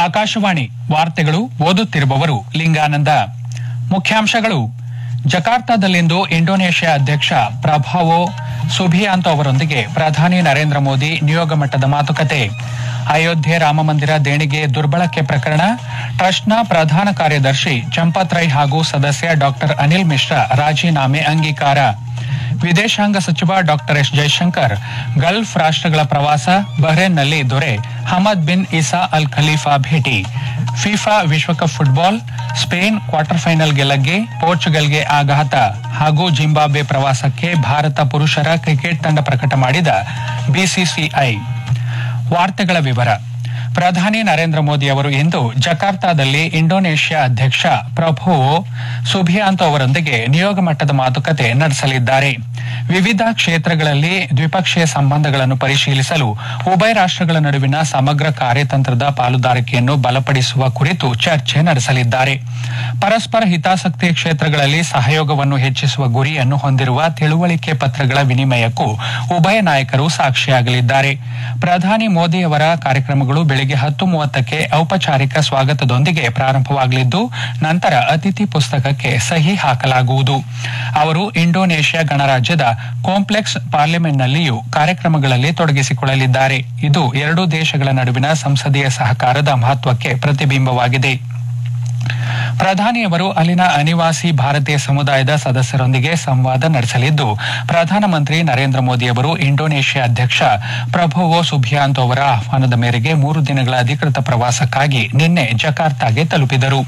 ಆಕಾಶವಾಣಿ ವಾರ್ತೆಗಳು ಓದುತ್ತಿರುವವರು ಲಿಂಗಾನಂದ ಮುಖ್ಯಾಂಶಗಳು ಜಕಾರ್ತಾದಲ್ಲಿಂದು ಇಂಡೋನೇಷ್ಯಾ ಅಧ್ಯಕ್ಷ ಪ್ರಭಾವೋ ಸುಬಿಯಾಂತೋ ಅವರೊಂದಿಗೆ ಪ್ರಧಾನಿ ನರೇಂದ್ರ ಮೋದಿ ನಿಯೋಗ ಮಟ್ಟದ ಮಾತುಕತೆ ಅಯೋಧ್ಯೆ ರಾಮಮಂದಿರ ದೇಣಿಗೆ ದುರ್ಬಳಕೆ ಪ್ರಕರಣ ಟ್ರಸ್ಟ್ನ ಪ್ರಧಾನ ಕಾರ್ಯದರ್ಶಿ ಚಂಪತ್ ರೈ ಹಾಗೂ ಸದಸ್ಯ ಡಾಕ್ಟರ್ ಅನಿಲ್ ಮಿಶ್ರಾ ರಾಜೀನಾಮೆ ಅಂಗೀಕಾರ ವಿದೇಶಾಂಗ ಸಚಿವ ಡಾಕ್ಟರ್ ಎಸ್ ಜೈಶಂಕರ್ ಗಲ್ಫ್ ರಾಷ್ಟ್ರಗಳ ಪ್ರವಾಸ ಬಹ್ರೇನ್ನಲ್ಲಿ ದೊರೆ Hamad bin Isa Al Khalifa ಭೇಟಿ ಫಿಫಾ ವಿಶ್ವಕಪ್ ಫುಟ್ಬಾಲ್ ಸ್ಪೇನ್ ಕ್ವಾರ್ಟರ್ ಫೈನಲ್ಗೆ ಲಗ್ಗೆ ಪೋರ್ಚುಗಲ್ಗೆ ಆಘಾತ ಹಾಗೂ ಜಿಂಬಾಬ್ವೆ ಪ್ರವಾಸಕ್ಕೆ ಭಾರತ ಪುರುಷರ ಕ್ರಿಕೆಟ್ ತಂಡ ಪ್ರಕಟ ಮಾಡಿದ ಬಿಸಿಸಿಐ ವಾರ್ತೆಗಳ ವಿವರ ಪ್ರಧಾನಿ ನರೇಂದ್ರ ಮೋದಿ ಅವರು ಇಂದು ಜಕಾರ್ತಾದಲ್ಲಿ ಇಂಡೋನೇಷ್ಯಾ ಅಧ್ಯಕ್ಷ ಪ್ರಭೋವೋ ಸುಬಿಯಾಂತೋ ಅವರೊಂದಿಗೆ ನಿಯೋಗ ಮಟ್ಟದ ಮಾತುಕತೆ ನಡೆಸಲಿದ್ದಾರೆ ವಿವಿಧ ಕ್ಷೇತ್ರಗಳಲ್ಲಿ ದ್ವಿಪಕ್ಷೀಯ ಸಂಬಂಧಗಳನ್ನು ಪರಿಶೀಲಿಸಲು ಉಭಯ ರಾಷ್ಟ್ರಗಳ ನಡುವಿನ ಸಮಗ್ರ ಕಾರ್ಯತಂತ್ರದ ಪಾಲುದಾರಿಕೆಯನ್ನು ಬಲಪಡಿಸುವ ಕುರಿತು ಚರ್ಚೆ ನಡೆಸಲಿದ್ದಾರೆ ಪರಸ್ಪರ ಹಿತಾಸಕ್ತಿ ಕ್ಷೇತ್ರಗಳಲ್ಲಿ ಸಹಯೋಗವನ್ನು ಹೆಚ್ಚಿಸುವ ಗುರಿಯನ್ನು ಹೊಂದಿರುವ ತಿಳುವಳಿಕೆ ಪತ್ರಗಳ ವಿನಿಮಯಕ್ಕೂ ಉಭಯ ನಾಯಕರು ಸಾಕ್ಷಿಯಾಗಲಿದ್ದಾರೆ ಪ್ರಧಾನಿ ಮೋದಿ ಅವರ ಕಾರ್ಯಕ್ರಮಗಳು ಬೆಳಗ್ಗೆ ಹತ್ತು ಮೂವತ್ತಕ್ಕೆ ಔಪಚಾರಿಕ ಸ್ವಾಗತದೊಂದಿಗೆ ಪ್ರಾರಂಭವಾಗಲಿದ್ದು ನಂತರ ಅತಿಥಿ ಪುಸ್ತಕಕ್ಕೆ ಸಹಿ ಹಾಕಲಾಗುವುದು ಅವರು ಇಂಡೋನೇಷ್ಯಾ ಗಣರಾಜ್ಯದ ಕಾಂಪ್ಲೆಕ್ಸ್ ಪಾರ್ಲಿಮೆಂಟ್ನಲ್ಲಿಯೂ ಕಾರ್ಯಕ್ರಮಗಳಲ್ಲಿ ತೊಡಗಿಸಿಕೊಳ್ಳಲಿದ್ದಾರೆ ಇದು ಎರಡೂ ದೇಶಗಳ ನಡುವಿನ ಸಂಸದೀಯ ಸಹಕಾರದ ಮಹತ್ವಕ್ಕೆ ಪ್ರತಿಬಿಂಬವಾಗಿದೆ ಪ್ರಧಾನಿಯವರು ಅಲ್ಲಿನ ಅನಿವಾಸಿ ಭಾರತೀಯ ಸಮುದಾಯದ ಸದಸ್ಯರೊಂದಿಗೆ ಸಂವಾದ ನಡೆಸಲಿದ್ದು ಪ್ರಧಾನಮಂತ್ರಿ ನರೇಂದ್ರ ಮೋದಿ ಅವರು ಇಂಡೋನೇಷ್ಯಾ ಅಧ್ಯಕ್ಷ ಪ್ರಭೋವೋ ಸುಬಿಯಾಂತೋ ಅವರ ಆಹ್ವಾನದ ಮೇರೆಗೆ ಮೂರು ದಿನಗಳ ಅಧಿಕೃತ ಪ್ರವಾಸಕ್ಕಾಗಿ ನಿನ್ನೆ ಜಕಾರ್ತಾಗೆ ತಲುಪಿದರು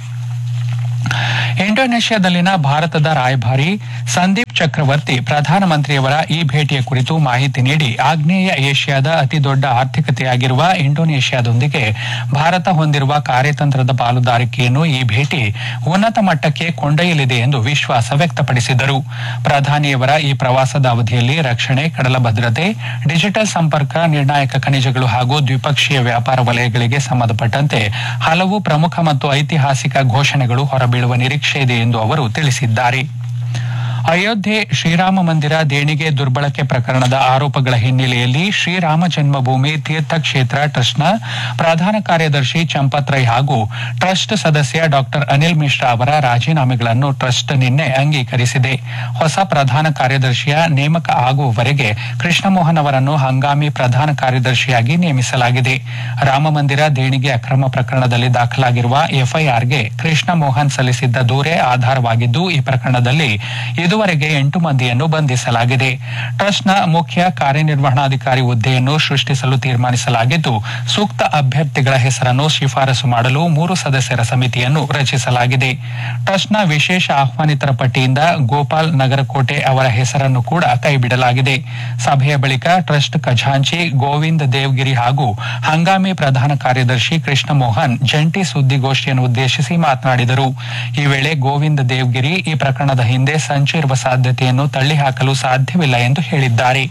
ಇಂಡೋನೇಷ್ಯಾದಲ್ಲಿನ ಭಾರತದ ರಾಯಭಾರಿ ಸಂದೀಪ್ ಚಕ್ರವರ್ತಿ ಪ್ರಧಾನಮಂತ್ರಿಯವರ ಈ ಭೇಟಿಯ ಕುರಿತು ಮಾಹಿತಿ ನೀಡಿ ಆಗ್ನೇಯ ಏಷ್ಯಾದ ಅತಿದೊಡ್ಡ ಆರ್ಥಿಕತೆಯಾಗಿರುವ ಇಂಡೋನೇಷ್ಯಾದೊಂದಿಗೆ ಭಾರತ ಹೊಂದಿರುವ ಕಾರ್ಯತಂತ್ರದ ಪಾಲುದಾರಿಕೆಯನ್ನು ಈ ಭೇಟಿ ಉನ್ನತ ಮಟ್ಟಕ್ಕೆ ಕೊಂಡೊಯ್ಯಲಿದೆ ಎಂದು ವಿಶ್ವಾಸ ವ್ಯಕ್ತಪಡಿಸಿದರು ಪ್ರಧಾನಿಯವರ ಈ ಪ್ರವಾಸದ ಅವಧಿಯಲ್ಲಿ ರಕ್ಷಣೆ ಕಡಲ ಭದ್ರತೆ ಡಿಜಿಟಲ್ ಸಂಪರ್ಕ ನಿರ್ಣಾಯಕ ಖನಿಜಗಳು ಹಾಗೂ ದ್ವಿಪಕ್ಷೀಯ ವ್ಯಾಪಾರ ವಲಯಗಳಿಗೆ ಸಂಬಂಧಪಟ್ಟಂತೆ ಹಲವು ಪ್ರಮುಖ ಮತ್ತು ಐತಿಹಾಸಿಕ ಘೋಷಣೆಗಳು ಹೊರಬೀಳುವ ನಿರೀಕ್ಷೆ ಇದೆ ಎಂದು ಅವರು ತಿಳಿಸಿದ್ದಾರೆ ಅಯೋಧ್ಯೆ ಶ್ರೀರಾಮ ಮಂದಿರ ದೇಣಿಗೆ ದುರ್ಬಳಕೆ ಪ್ರಕರಣದ ಆರೋಪಗಳ ಹಿನ್ನೆಲೆಯಲ್ಲಿ ಶ್ರೀರಾಮ ಜನ್ಮಭೂಮಿ ತೀರ್ಥಕ್ಷೇತ್ರ ಟ್ರಸ್ಟ್ನ ಪ್ರಧಾನ ಕಾರ್ಯದರ್ಶಿ ಚಂಪತ್ ರೈ ಹಾಗೂ ಟ್ರಸ್ಟ್ ಸದಸ್ಯ ಡಾಕ್ಟರ್ ಅನಿಲ್ ಮಿಶ್ರಾ ಅವರ ರಾಜೀನಾಮೆಗಳನ್ನು ಟ್ರಸ್ಟ್ ನಿನ್ನೆ ಅಂಗೀಕರಿಸಿದೆ ಹೊಸ ಪ್ರಧಾನ ಕಾರ್ಯದರ್ಶಿಯ ನೇಮಕ ಆಗುವವರೆಗೆ ಕೃಷ್ಣಮೋಹನ್ ಅವರನ್ನು ಹಂಗಾಮಿ ಪ್ರಧಾನ ಕಾರ್ಯದರ್ಶಿಯಾಗಿ ನೇಮಿಸಲಾಗಿದೆ ರಾಮಮಂದಿರ ದೇಣಿಗೆ ಅಕ್ರಮ ಪ್ರಕರಣದಲ್ಲಿ ದಾಖಲಾಗಿರುವ ಎಫ್ಐಆರ್ಗೆ ಕೃಷ್ಣ ಮೋಹನ್ ಸಲ್ಲಿಸಿದ್ದ ದೂರೇ ಆಧಾರವಾಗಿದ್ದು ಈ ಪ್ರಕರಣದಲ್ಲಿ ಇದುವರೆಗೆ ಎಂಟು ಮಂದಿಯನ್ನು ಬಂಧಿಸಲಾಗಿದೆ ಟ್ರಸ್ಟ್ನ ಮುಖ್ಯ ಕಾರ್ಯನಿರ್ವಹಣಾಧಿಕಾರಿ ಹುದ್ದೆಯನ್ನು ಸೃಷ್ಟಿಸಲು ತೀರ್ಮಾನಿಸಲಾಗಿದ್ದು ಸೂಕ್ತ ಅಭ್ಯರ್ಥಿಗಳ ಹೆಸರನ್ನು ಶಿಫಾರಸು ಮಾಡಲು ಮೂರು ಸದಸ್ಯರ ಸಮಿತಿಯನ್ನು ರಚಿಸಲಾಗಿದೆ ಟ್ರಸ್ಟ್ನ ವಿಶೇಷ ಆಹ್ವಾನಿತರ ಪಟ್ಟಿಯಿಂದ ಗೋಪಾಲ್ ನಗರಕೋಟೆ ಅವರ ಹೆಸರನ್ನು ಕೂಡ ಕೈಬಿಡಲಾಗಿದೆ ಸಭೆಯ ಬಳಿಕ ಟ್ರಸ್ಟ್ ಖಜಾಂಚಿ ಗೋವಿಂದ್ ದೇವ್ಗಿರಿ ಹಾಗೂ ಹಂಗಾಮಿ ಪ್ರಧಾನ ಕಾರ್ಯದರ್ಶಿ ಕೃಷ್ಣ ಮೋಹನ್ ಜಂಟಿ ಸುದ್ದಿಗೋಷ್ಠಿಯನ್ನು ಉದ್ದೇಶಿಸಿ ಮಾತನಾಡಿದರು ಈ ವೇಳೆ ಗೋವಿಂದ್ ದೇವ್ಗಿರಿ ಈ ಪ್ರಕರಣದ ಹಿಂದೆ ಸಂಚು ಇರುವ ಸಾಧ್ಯತೆಯನ್ನು ತಳ್ಳಿಹಾಕಲು ಸಾಧ್ಯವಿಲ್ಲ ಎಂದು ಹೇಳಿದ್ದಾರೆ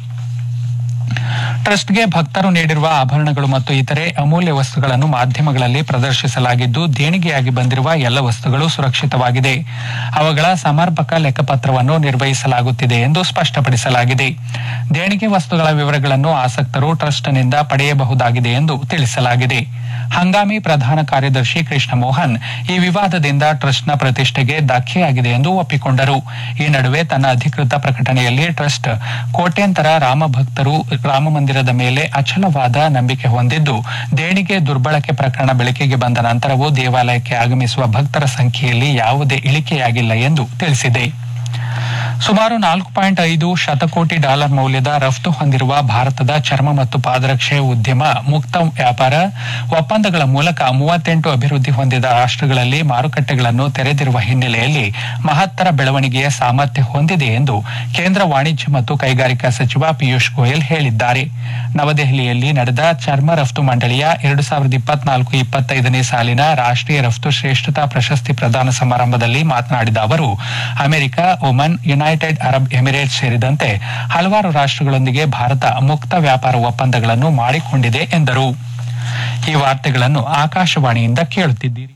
ಟ್ರಸ್ಟ್ಗೆ ಭಕ್ತರು ನೀಡಿರುವ ಆಭರಣಗಳು ಮತ್ತು ಇತರೆ ಅಮೂಲ್ಯ ವಸ್ತುಗಳನ್ನು ಮಾಧ್ಯಮಗಳಲ್ಲಿ ಪ್ರದರ್ಶಿಸಲಾಗಿದ್ದು ದೇಣಿಗೆಯಾಗಿ ಬಂದಿರುವ ಎಲ್ಲ ವಸ್ತುಗಳು ಸುರಕ್ಷಿತವಾಗಿದೆ ಅವುಗಳ ಸಮರ್ಪಕ ಲೆಕ್ಕಪತ್ರವನ್ನು ನಿರ್ವಹಿಸಲಾಗುತ್ತಿದೆ ಎಂದು ಸ್ಪಷ್ಟಪಡಿಸಲಾಗಿದೆ ದೇಣಿಗೆ ವಸ್ತುಗಳ ವಿವರಗಳನ್ನು ಆಸಕ್ತರು ಟ್ರಸ್ಟ್ನಿಂದ ಪಡೆಯಬಹುದಾಗಿದೆ ಎಂದು ತಿಳಿಸಲಾಗಿದೆ ಹಂಗಾಮಿ ಪ್ರಧಾನ ಕಾರ್ಯದರ್ಶಿ ಕೃಷ್ಣ ಮೋಹನ್ ಈ ವಿವಾದದಿಂದ ಟ್ರಸ್ಟ್ನ ಪ್ರತಿಷ್ಠೆಗೆ ಧಕ್ಕೆಯಾಗಿದೆ ಎಂದು ಒಪ್ಪಿಕೊಂಡರು ಈ ನಡುವೆ ತನ್ನ ಅಧಿಕೃತ ಪ್ರಕಟಣೆಯಲ್ಲಿ ಟ್ರಸ್ಟ್ ಕೋಟ್ಯಂತರ ರಾಮ ಭಕ್ತರು ರಾಮ ಮಂದಿರದ ಮೇಲೆ ಅಚಲವಾದ ನಂಬಿಕೆ ಹೊಂದಿದ್ದು ದೇಣಿಗೆ ದುರ್ಬಳಕೆ ಪ್ರಕರಣ ಬೆಳಕಿಗೆ ಬಂದ ನಂತರವೂ ದೇವಾಲಯಕ್ಕೆ ಆಗಮಿಸುವ ಭಕ್ತರ ಸಂಖ್ಯೆಯಲ್ಲಿ ಯಾವುದೇ ಇಳಿಕೆಯಾಗಿಲ್ಲ ಎಂದು ತಿಳಿಸಿದೆ ಸುಮಾರು ನಾಲ್ಕು ಪಾಯಿಂಟ್ ಐದು ಶತಕೋಟಿ ಡಾಲರ್ ಮೌಲ್ಯದ ರಫ್ತು ಹೊಂದಿರುವ ಭಾರತದ ಚರ್ಮ ಮತ್ತು ಪಾದರಕ್ಷೆ ಉದ್ಯಮ ಮುಕ್ತ ವ್ಯಾಪಾರ ಒಪ್ಪಂದಗಳ ಮೂಲಕ ಮೂವತ್ತೆಂಟು ಅಭಿವೃದ್ಧಿ ಹೊಂದಿದ ರಾಷ್ಟ್ರಗಳಲ್ಲಿ ಮಾರುಕಟ್ಟೆಗಳನ್ನು ತೆರೆದಿರುವ ಹಿನ್ನೆಲೆಯಲ್ಲಿ ಮಹತ್ತರ ಬೆಳವಣಿಗೆಯ ಸಾಮರ್ಥ್ಯ ಹೊಂದಿದೆ ಎಂದು ಕೇಂದ್ರ ವಾಣಿಜ್ಯ ಮತ್ತು ಕೈಗಾರಿಕಾ ಸಚಿವ ಪಿಯೂಷ್ ಗೋಯಲ್ ಹೇಳಿದ್ದಾರೆ ನವದೆಹಲಿಯಲ್ಲಿ ನಡೆದ ಚರ್ಮ ರಫ್ತು ಮಂಡಳಿಯ ಎರಡು ಸಾವಿರದ ಇಪ್ಪತ್ನಾಲ್ಕು ಇಪ್ಪತ್ತೈದನೇ ಸಾಲಿನ ರಾಷ್ಟ್ರೀಯ ರಫ್ತು ಶ್ರೇಷ್ಠತಾ ಪ್ರಶಸ್ತಿ ಪ್ರದಾನ ಸಮಾರಂಭದಲ್ಲಿ ಮಾತನಾಡಿದ ಅವರು America Oman United Arab Emirates ಸೇರಿದಂತೆ ಹಲವಾರು ರಾಷ್ಟ್ರಗಳೊಂದಿಗೆ ಭಾರತ ಮುಕ್ತ ವ್ಯಾಪಾರ ಒಪ್ಪಂದಗಳನ್ನು ಮಾಡಿಕೊಂಡಿದೆ ಎಂದರು ಈ ವಾರ್ತೆಗಳನ್ನು ಆಕಾಶವಾಣಿಯಿಂದ ಕೇಳುತ್ತಿದ್ದೀರಿ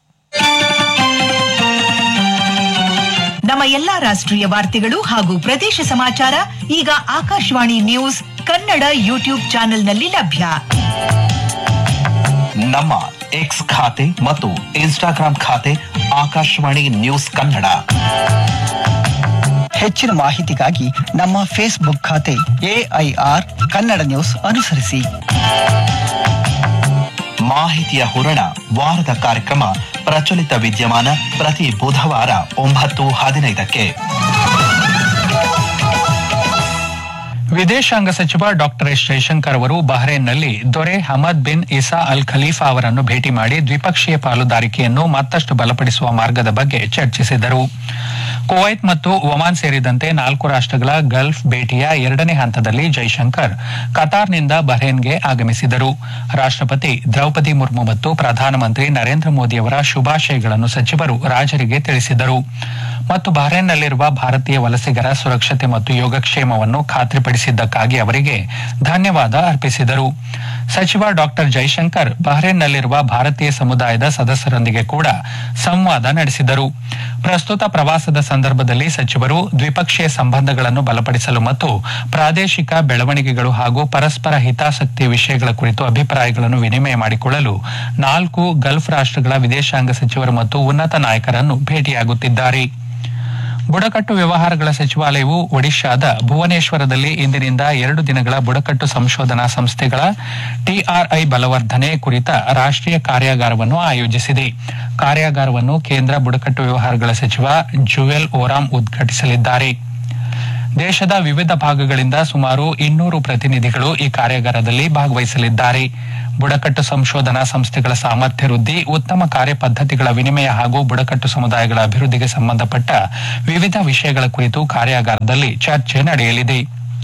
ನಮ್ಮ ಎಲ್ಲಾ ರಾಷ್ಟ್ರೀಯ ವಾರ್ತೆಗಳು ಹಾಗೂ ಪ್ರದೇಶ ಸಮಾಚಾರ ಈಗ ಆಕಾಶವಾಣಿ ನ್ಯೂಸ್ ಕನ್ನಡ ಯೂಟ್ಯೂಬ್ ಚಾನೆಲ್ನಲ್ಲಿ ಲಭ್ಯ ನಮ್ಮ ಎಕ್ಸ್ ಖಾತೆ ಮತ್ತು ಇನ್ಸ್ಟಾಗ್ರಾಂ ಖಾತೆ ಆಕಾಶವಾಣಿ ನ್ಯೂಸ್ ಕನ್ನಡ ಹೆಚ್ಚಿನ ಮಾಹಿತಿಗಾಗಿ ನಮ್ಮ ಫೇಸ್ಬುಕ್ ಖಾತೆ ಎಐಆರ್ ಕನ್ನಡ ನ್ಯೂಸ್ ಅನುಸರಿಸಿ ಮಾಹಿತಿಯ ಹೂರಣ ವಾರದ ಕಾರ್ಯಕ್ರಮ ಪ್ರಚಲಿತ ವಿದ್ಯಮಾನ ಪ್ರತಿ ಬುಧವಾರ ಒಂಬತ್ತು ಹದಿನೈದಕ್ಕೆ ವಿದೇಶಾಂಗ ಸಚಿವ ಡಾಕ್ಟರ್ ಎಸ್ ಜೈಶಂಕರ್ ಅವರು ಬಹ್ರೇನ್ನಲ್ಲಿ ದೊರೆ Hamad bin Isa Al Khalifa ಅವರನ್ನು ಭೇಟಿ ಮಾಡಿ ದ್ವಿಪಕ್ಷೀಯ ಪಾಲುದಾರಿಕೆಯನ್ನು ಮತ್ತಷ್ಟು ಬಲಪಡಿಸುವ ಮಾರ್ಗದ ಬಗ್ಗೆ ಚರ್ಚಿಸಿದರು ಕುವೈತ್ ಮತ್ತು ಒಮಾನ್ ಸೇರಿದಂತೆ ನಾಲ್ಕು ರಾಷ್ಟ್ರಗಳ ಗಲ್ಫ್ ಭೇಟಿಯ ಎರಡನೇ ಹಂತದಲ್ಲಿ ಜೈಶಂಕರ್ ಕತಾರ್ನಿಂದ ಬಹ್ರೇನ್ಗೆ ಆಗಮಿಸಿದರು ರಾಷ್ಟ್ರಪತಿ ದ್ರೌಪದಿ ಮುರ್ಮು ಮತ್ತು ಪ್ರಧಾನಮಂತ್ರಿ ನರೇಂದ್ರ ಮೋದಿಯವರ ಶುಭಾಶಯಗಳನ್ನು ಸಚಿವರು ರಾಜರಿಗೆ ತಿಳಿಸಿದರು ಮತ್ತು ಬಹ್ರೇನ್ನಲ್ಲಿರುವ ಭಾರತೀಯ ವಲಸಿಗರ ಸುರಕ್ಷತೆ ಮತ್ತು ಯೋಗಕ್ಷೇಮವನ್ನು ಖಾತ್ರಿಪಡಿಸಿದ್ದಕ್ಕಾಗಿ ಅವರಿಗೆ ಧನ್ಯವಾದ ಅರ್ಪಿಸಿದರು ಸಚಿವ ಡಾಕ್ಟರ್ ಜೈಶಂಕರ್ ಬಹ್ರೇನ್ನಲ್ಲಿರುವ ಭಾರತೀಯ ಸಮುದಾಯದ ಸದಸ್ಯರೊಂದಿಗೆ ಕೂಡ ಸಂವಾದ ನಡೆಸಿದರು ಪ್ರಸ್ತುತ ಪ್ರವಾಸದ ಸಂದರ್ಭದಲ್ಲಿ ಸಚಿವರು ದ್ವಿಪಕ್ಷೀಯ ಸಂಬಂಧಗಳನ್ನು ಬಲಪಡಿಸಲು ಮತ್ತು ಪ್ರಾದೇಶಿಕ ಬೆಳವಣಿಗೆಗಳು ಹಾಗೂ ಪರಸ್ಪರ ಹಿತಾಸಕ್ತಿ ವಿಷಯಗಳ ಕುರಿತು ಅಭಿಪ್ರಾಯಗಳನ್ನು ವಿನಿಮಯ ಮಾಡಿಕೊಳ್ಳಲು ನಾಲ್ಕು ಗಲ್ಫ್ ರಾಷ್ಟ್ರಗಳ ವಿದೇಶಾಂಗ ಸಚಿವರು ಮತ್ತು ಉನ್ನತ ನಾಯಕರನ್ನು ಭೇಟಿಯಾಗುತ್ತಿದ್ದಾರೆ ಬುಡಕಟ್ಟು ವ್ಯವಹಾರಗಳ ಸಚಿವಾಲಯವು ಒಡಿಶಾದ ಭುವನೇಶ್ವರದಲ್ಲಿ ಇಂದಿನಿಂದ ಎರಡು ದಿನಗಳ ಬುಡಕಟ್ಟು ಸಂಶೋಧನಾ ಸಂಸ್ಥೆಗಳ ಟಿಆರ್ಐ ಬಲವರ್ಧನೆ ಕುರಿತ ರಾಷ್ಟ್ರೀಯ ಕಾರ್ಯಾಗಾರವನ್ನು ಆಯೋಜಿಸಿದೆ ಕಾರ್ಯಾಗಾರವನ್ನು ಕೇಂದ್ರ ಬುಡಕಟ್ಟು ವ್ಯವಹಾರಗಳ ಸಚಿವ ಜುವೆಲ್ ಓರಾಮ್ ಉದ್ಘಾಟಿಸಲಿದ್ದಾರೆ ದೇಶದ ವಿವಿಧ ಭಾಗಗಳಿಂದ ಸುಮಾರು ಇನ್ನೂರು ಪ್ರತಿನಿಧಿಗಳು ಈ ಕಾರ್ಯಾಗಾರದಲ್ಲಿ ಭಾಗವಹಿಸಲಿದ್ದಾರೆ ಬುಡಕಟ್ಟು ಸಂಶೋಧನಾ ಸಂಸ್ಥೆಗಳ ಸಾಮರ್ಥ್ಯ ವೃದ್ಧಿ ಉತ್ತಮ ಕಾರ್ಯಪದ್ಧತಿಗಳ ವಿನಿಮಯ ಹಾಗೂ ಬುಡಕಟ್ಟು ಸಮುದಾಯಗಳ ಅಭಿವೃದ್ಧಿಗೆ ಸಂಬಂಧಪಟ್ಟ ವಿವಿಧ ವಿಷಯಗಳ ಕುರಿತು ಕಾರ್ಯಾಗಾರದಲ್ಲಿ ಚರ್ಚೆ ನಡೆಯಲಿದೆ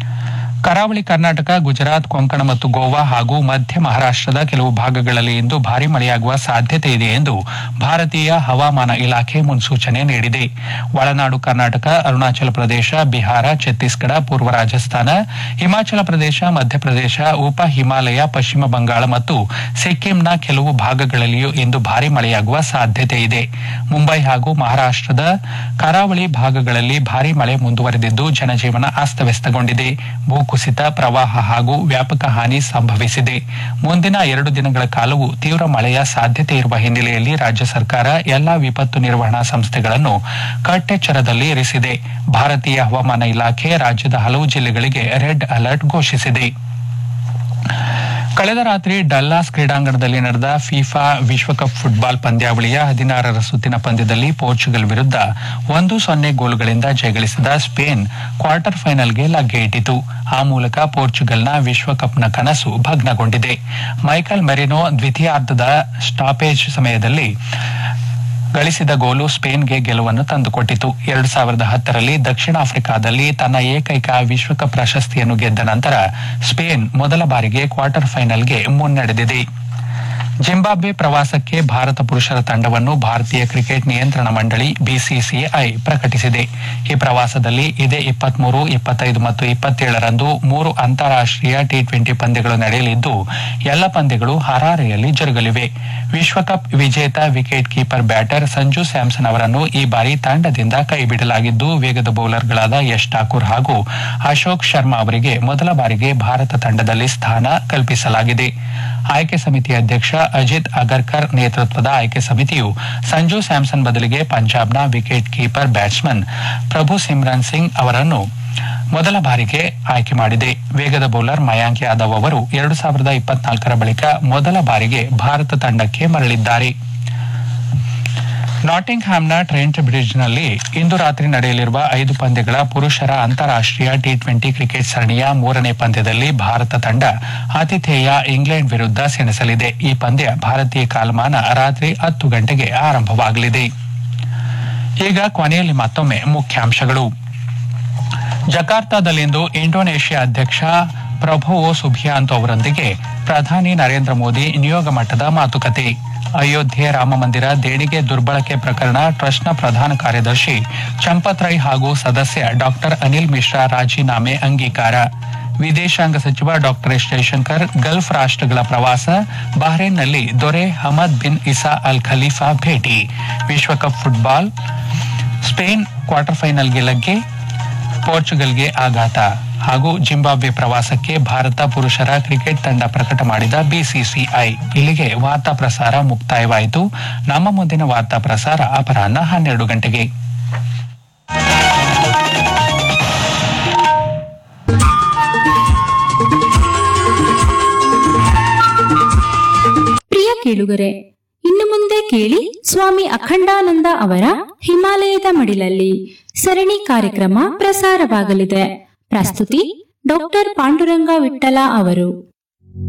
ಕರಾವಳಿ ಕರ್ನಾಟಕ ಗುಜರಾತ್ ಕೊಂಕಣ ಮತ್ತು ಗೋವಾ ಹಾಗೂ ಮಧ್ಯ ಮಹಾರಾಷ್ಟದ ಕೆಲವು ಭಾಗಗಳಲ್ಲಿ ಇಂದು ಭಾರಿ ಮಳೆಯಾಗುವ ಸಾಧ್ಯತೆ ಇದೆ ಎಂದು ಭಾರತೀಯ ಹವಾಮಾನ ಇಲಾಖೆ ಮುನ್ಸೂಚನೆ ನೀಡಿದೆ ಒಳನಾಡು ಕರ್ನಾಟಕ ಅರುಣಾಚಲ ಪ್ರದೇಶ ಬಿಹಾರ ಛತ್ತೀಸ್ಗಢ ಪೂರ್ವ ರಾಜಸ್ಥಾನ ಹಿಮಾಚಲ ಪ್ರದೇಶ ಮಧ್ಯಪ್ರದೇಶ ಉಪ ಹಿಮಾಲಯ ಪಶ್ಚಿಮ ಬಂಗಾಳ ಮತ್ತು ಸಿಕ್ಕಿಂನ ಕೆಲವು ಭಾಗಗಳಲ್ಲಿಯೂ ಇಂದು ಭಾರಿ ಮಳೆಯಾಗುವ ಸಾಧ್ಯತೆ ಇದೆ ಮುಂಬೈ ಹಾಗೂ ಮಹಾರಾಷ್ಟದ ಕರಾವಳಿ ಭಾಗಗಳಲ್ಲಿ ಭಾರಿ ಮಳೆ ಮುಂದುವರೆದಿದ್ದು ಜನಜೀವನ ಅಸ್ತವ್ಯಸ್ತಗೊಂಡಿದೆ ಭೂಕುಸಿತ ಪ್ರವಾಹ ಹಾಗೂ ವ್ಯಾಪಕ ಹಾನಿ ಸಂಭವಿಸಿದೆ ಮುಂದಿನ ಎರಡು ದಿನಗಳ ಕಾಲವು ತೀವ್ರ ಮಳೆಯ ಸಾಧ್ಯತೆ ಇರುವ ಹಿನ್ನೆಲೆಯಲ್ಲಿ ರಾಜ್ಯ ಸರ್ಕಾರ ಎಲ್ಲಾ ವಿಪತ್ತು ನಿರ್ವಹಣಾ ಸಂಸ್ಥೆಗಳನ್ನು ಕಟ್ಟೆಚ್ಚರದಲ್ಲಿ ಇರಿಸಿದೆ ಭಾರತೀಯ ಹವಾಮಾನ ಇಲಾಖೆ ರಾಜ್ಯದ ಹಲವು ಜಿಲ್ಲೆಗಳಿಗೆ ರೆಡ್ ಅಲರ್ಟ್ ಘೋಷಿಸಿದೆ ಕಳೆದ ರಾತ್ರಿ ಡಲ್ಲಾಸ್ ಕ್ರೀಡಾಂಗಣದಲ್ಲಿ ನಡೆದ ಫಿಫಾ ವಿಶ್ವಕಪ್ ಫುಟ್ಬಾಲ್ ಪಂದ್ಯಾವಳಿಯ ಹದಿನಾರರ ಸುತ್ತಿನ ಪಂದ್ಯದಲ್ಲಿ ಪೋರ್ಚುಗಲ್ ವಿರುದ್ಧ ಒಂದು ಸೊನ್ನೆ ಗೋಲುಗಳಿಂದ ಜಯಗಳಿಸಿದ ಸ್ಪೇನ್ ಕ್ವಾರ್ಟರ್ ಫೈನಲ್ಗೆ ಲಗ್ಗೆ ಇಟ್ಟಿತು ಆ ಮೂಲಕ ಪೋರ್ಚುಗಲ್ನ ವಿಶ್ವಕಪ್ನ ಕನಸು ಭಗ್ನಗೊಂಡಿದೆ ಮೈಕಲ್ ಮೆರಿನೋ ದ್ವಿತೀಯಾರ್ಧದ ಸ್ಟಾಪೇಜ್ ಸಮಯದಲ್ಲಿ ಗಳಿಸಿದ ಗೋಲು ಸ್ಪೇನ್ಗೆ ಗೆಲುವನ್ನು ತಂದುಕೊಟ್ಟಿತು ಎರಡು ಸಾವಿರದ ಹತ್ತರಲ್ಲಿ ದಕ್ಷಿಣ ಆಫ್ರಿಕಾದಲ್ಲಿ ತನ್ನ ಏಕೈಕ ವಿಶ್ವಕಪ್ ಪ್ರಶಸ್ತಿಯನ್ನು ಗೆದ್ದ ನಂತರ ಸ್ಪೇನ್ ಮೊದಲ ಬಾರಿಗೆ ಕ್ವಾರ್ಟರ್ ಫೈನಲ್ಗೆ ಮುನ್ನಡೆದಿದೆ ಜಿಂಬಾಬ್ವೆ ಪ್ರವಾಸಕ್ಕೆ ಭಾರತ ಪುರುಷರ ತಂಡವನ್ನು ಭಾರತೀಯ ಕ್ರಿಕೆಟ್ ನಿಯಂತ್ರಣ ಮಂಡಳಿ ಬಿಸಿಸಿಐ ಪ್ರಕಟಿಸಿದೆ ಈ ಪ್ರವಾಸದಲ್ಲಿ ಇದೇ ಇಪ್ಪತ್ಮೂರು ಇಪ್ಪತ್ತೈದು ಮತ್ತು ಇಪ್ಪತ್ತೇಳರಂದು ಮೂರು ಅಂತಾರಾಷ್ಟೀಯ ಟಿ ಟ್ವೆಂಟಿ ಪಂದ್ಯಗಳು ನಡೆಯಲಿದ್ದು ಎಲ್ಲ ಪಂದ್ಯಗಳು ಹರಾರೆಯಲ್ಲಿ ಜರುಗಲಿವೆ ವಿಶ್ವಕಪ್ ವಿಜೇತ wicket keeper batter Sanju Samson ಅವರನ್ನು ಈ ಬಾರಿ ತಂಡದಿಂದ ಕೈಬಿಡಲಾಗಿದ್ದು ವೇಗದ ಬೌಲರ್ಗಳಾದ ಯಶ್ ಠಾಕೂರ್ ಹಾಗೂ ಅಶೋಕ್ ಶರ್ಮಾ ಅವರಿಗೆ ಮೊದಲ ಬಾರಿಗೆ ಭಾರತ ತಂಡದಲ್ಲಿ ಸ್ಥಾನ ಕಲ್ಪಿಸಲಾಗಿದೆ ಆಯ್ಕೆ ಸಮಿತಿ ಅಧ್ಯಕ್ಷ ಅಜಿತ್ ಅಗರ್ಕರ್ ನೇತೃತ್ವದ ಆಯ್ಕೆ ಸಮಿತಿಯು ಸಂಜು ಸ್ಯಾಮ್ಸನ್ ಬದಲಿಗೆ ಪಂಜಾಬ್ನ wicket keeper batsman Prabhsimran Singh ಅವರನ್ನು ಮೊದಲ ಬಾರಿಗೆ ಆಯ್ಕೆ ಮಾಡಿದೆ ವೇಗದ ಬೌಲರ್ ಮಯಾಂಕ್ ಯಾದವ್ ಅವರು ಎರಡು ಸಾವಿರದ ಇಪ್ಪತ್ನಾಲ್ಕರ ಬಳಿಕ ಮೊದಲ ಬಾರಿಗೆ ಭಾರತ ತಂಡಕ್ಕೆ ಮರಳಿದ್ದಾರೆ ನಾಟಿಂಗ್ ಹ್ಯಾಮ್ನ ಟ್ರೆಂಟ್ ಬ್ರಿಡ್ಜ್ನಲ್ಲಿ ಇಂದು ರಾತ್ರಿ ನಡೆಯಲಿರುವ ಐದು ಪಂದ್ಯಗಳ ಪುರುಷರ ಅಂತಾರಾಷ್ಟೀಯ ಟಿ ಟ್ವೆಂಟಿ ಕ್ರಿಕೆಟ್ ಸರಣಿಯ ಮೂರನೇ ಪಂದ್ಯದಲ್ಲಿ ಭಾರತ ತಂಡ ಆತಿಥೇಯ ಇಂಗ್ಲೆಂಡ್ ವಿರುದ್ಧ ಸೆಣಸಲಿದೆ ಈ ಪಂದ್ಯ ಭಾರತೀಯ ಕಾಲಮಾನ ರಾತ್ರಿ ಹತ್ತು ಗಂಟೆಗೆ ಆರಂಭವಾಗಲಿದೆ ಈಗ ಕೊನೆಯಲ್ಲಿ ಮತ್ತೊಮ್ಮೆ ಮುಖ್ಯಾಂಶಗಳು ಜಕಾರ್ತಾದಲ್ಲಿಂದು ಇಂಡೋನೇಷ್ಯಾ ಅಧ್ಯಕ್ಷ ಪ್ರಭೋವೋ ಸುಬಿಯಾಂತೋ ಅವರೊಂದಿಗೆ ಪ್ರಧಾನಿ ನರೇಂದ್ರ ಮೋದಿ ನಿಯೋಗ ಮಟ್ಟದ ಮಾತುಕತೆ ಅಯೋಧ್ಯೆ ರಾಮ ಮಂದಿರ ದೇಣಿಗೆ ದುರ್ಬಳಕೆ ಪ್ರಕರಣ ಟ್ರಸ್ಟ್ನ ಪ್ರಧಾನ ಕಾರ್ಯದರ್ಶಿ ಚಂಪತ್ ರೈ ಹಾಗೂ ಸದಸ್ಯ ಡಾಕ್ಟರ್ ಅನಿಲ್ ಮಿಶ್ರಾ ರಾಜೀನಾಮೆ ಅಂಗೀಕಾರ ವಿದೇಶಾಂಗ ಸಚಿವ ಡಾಕ್ಟರ್ ಎಸ್ ಜೈಶಂಕರ್ ಗಲ್ಫ್ ರಾಷ್ಟ್ರಗಳ ಪ್ರವಾಸ ಬಹ್ರೇನ್ನಲ್ಲಿ ದೊರೆ Hamad bin Isa Al Khalifa ಭೇಟಿ ವಿಶ್ವಕಪ್ ಫುಟ್ಬಾಲ್ ಸ್ಪೇನ್ ಕ್ವಾರ್ಟರ್ ಫೈನಲ್ಗೆ ಲಗ್ಗೆ ಪೋರ್ಚುಗಲ್ಗೆ ಆಘಾತ ಹಾಗೂ ಜಿಂಬಾಬ್ವೆ ಪ್ರವಾಸಕ್ಕೆ ಭಾರತ ಪುರುಷರ ಕ್ರಿಕೆಟ್ ತಂಡ ಪ್ರಕಟ ಮಾಡಿದ ಬಿಸಿಸಿಐ ಇಲ್ಲಿಗೆ ವಾರ್ತಾ ಪ್ರಸಾರ ಮುಕ್ತಾಯವಾಯಿತು ನಮ್ಮ ಮುಂದಿನ ವಾರ್ತಾ ಪ್ರಸಾರ ಅಪರಾಹ್ನ ಹನ್ನೆರಡು ಗಂಟೆಗೆ ಪ್ರಿಯ ಕೇಳುಗರೆ ಇನ್ನು ಮುಂದೆ ಕೇಳಿ ಸ್ವಾಮಿ ಅಖಂಡಾನಂದ ಅವರ ಹಿಮಾಲಯದ ಮಡಿಲಲ್ಲಿ ಸರಣಿ ಕಾರ್ಯಕ್ರಮ ಪ್ರಸಾರವಾಗಲಿದೆ ಪ್ರಸ್ತುತಿ ಡಾಕ್ಟರ್ ಪಾಂಡುರಂಗ ವಿಠಲ ಅವರು